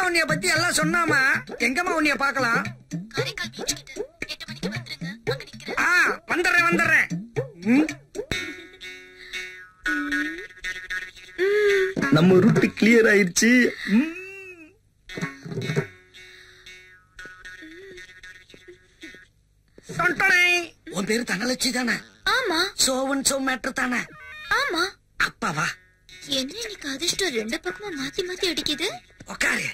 உன்னைய பத்தி எல்லாம் சொன்னாமா எங்கம்மா உன்னைய பார்க்கலாம் காரைக்கால் பீச் கிட்ட எட்டு மணிக்கு வந்துருங்க அங்க நிக்கிறேன் ஆ வந்துடுறேன் வந்துடுறேன் ம், நம்ம ரூட் கிளியர் ஆயிருச்சு ம். சொட்டனை. உன் பேரு தனலட்சி தானே ஆமா சோவன் சோ மேட்டர் தானே ஆமா அப்பாவா என்ன இன்னைக்கு அதிர்ஷ்டம் ரெண்டு பக்கமா மாத்தி மாத்தி அடிக்குது உக்காரு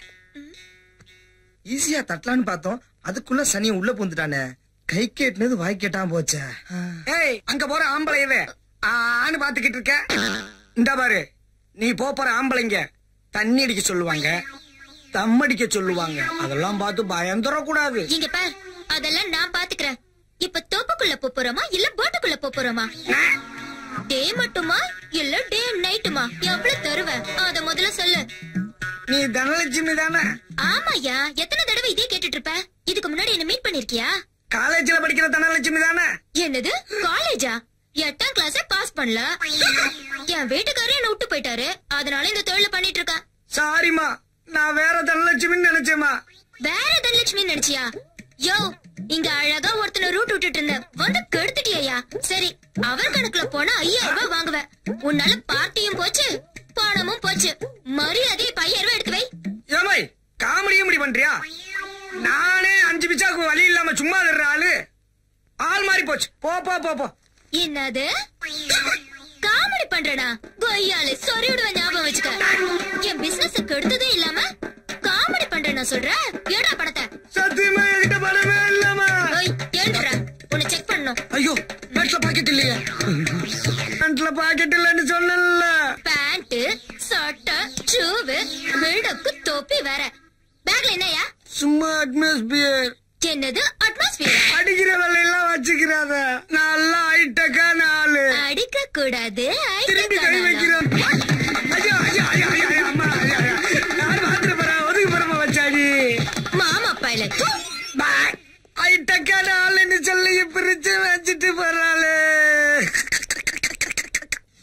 ஈஸியா தட்டலான்னு பார்த்தோம் அதுக்குள்ள சனி உள்ள பூந்துட்டானே கை கேட்டினது வாய் கேட்டாம போச்சே ஏய் அங்க போற ஆம்பளையவே ஆன்னு பாத்துக்கிட்டு இருக்க இந்த பாரு நீ போ போற ஆம்பளைங்க தண்ணி அடிக்க சொல்லுவாங்க தம் அடிக்க சொல்லுவாங்க அதெல்லாம் பார்த்து பயந்துட கூடாது இங்க பார் அதெல்லாம் நான் பாத்துக்கிறேன் இப்ப தோப்புக்குள்ள போப் போறோமா இல்ல போட்டுக்குள்ள போப் போறோமா டே மட்டுமா இல்ல டே நைட்டுமா எவ்வளவு தருவ அத முதல்ல சொல்லு நீ தனலட்சுமி தானே ஆமாயா எத்தனை தடவை இதே கேட்டுட்டு இருப்ப இதுக்கு முன்னாடி என்ன மீட் பண்ணிருக்கியா காலேஜ்ல படிக்கிற தனலட்சுமி தானே என்னது காலேஜா எட்டாம் கிளாஸ் பாஸ் பண்ணல என் வீட்டுக்காரர் என்ன விட்டு போயிட்டாரு அதனால இந்த தொழில பண்ணிட்டு இருக்கேன் சாரிமா நான் வேற தனலட்சுமின்னு நினைச்சேமா வேற தனலட்சுமி நினைச்சியா யோ இங்க அழகா ஒருத்தனை ரூட் விட்டுட்டு இருந்த வந்து கெடுத்துட்டியா சரி அவர் கணக்குல போனா ஐயாயிரம் ரூபாய் வாங்குவேன் உன்னால பார்ட்டியும் போச்சு பணமும் போச்சு மரியாதை இப்ப ஐயாயிரம் ரூபாய் எடுத்து வை ஏமாய் காமெடியும் இப்படி பண்றியா நானே அஞ்சு பிச்சாக்கு வழி இல்லாம சும்மா தர்ற ஆளு ஆள் மாறி போச்சு போ போ போ போ என்னது காமெடி பண்றனா கொய்யாலு சொறி விடுவேன் ஞாபகம் வச்சுக்க என் பிசினஸ் கெடுத்ததே இல்லாம காமெடி பண்றேனா சொல்ற ஏடா படத்தை சத்தியமா என்கிட்ட பணமே இல்லமா ஓய் எழுந்துடுற உன்னை செக் பண்ணணும் ஐயோ பேண்ட்ல பாக்கெட் இல்லையே பேண்ட்ல பாக்கெட் இல்லைன்னு சொன்னல பேண்ட் சட்டை ஷூவு பில்டப்க்கு தொப்பி வேற பேக்ல என்னயா சும்மா அட்மாஸ்பியர் என்னது அட்மாஸ்பியர் அடிக்கிற வேலையெல்லாம் வச்சுக்கிறாத நல்லா ஹைட்டக்கான ஆளு அடிக்க கூடாது திரும்பி கை வைக்கிறேன் ஐயோ ஐயோ ஐயோ ஐயோ ஐயோ, அம்மா ஐயோ ஐயோ யார் மாத்திர போறா ஒதுக்கு போறமா வச்சாடி மாமா பையல ஹைட்டக்கான ஆளுன்னு சொல்லி பிரிச்சு வச்சுட்டு போறாள்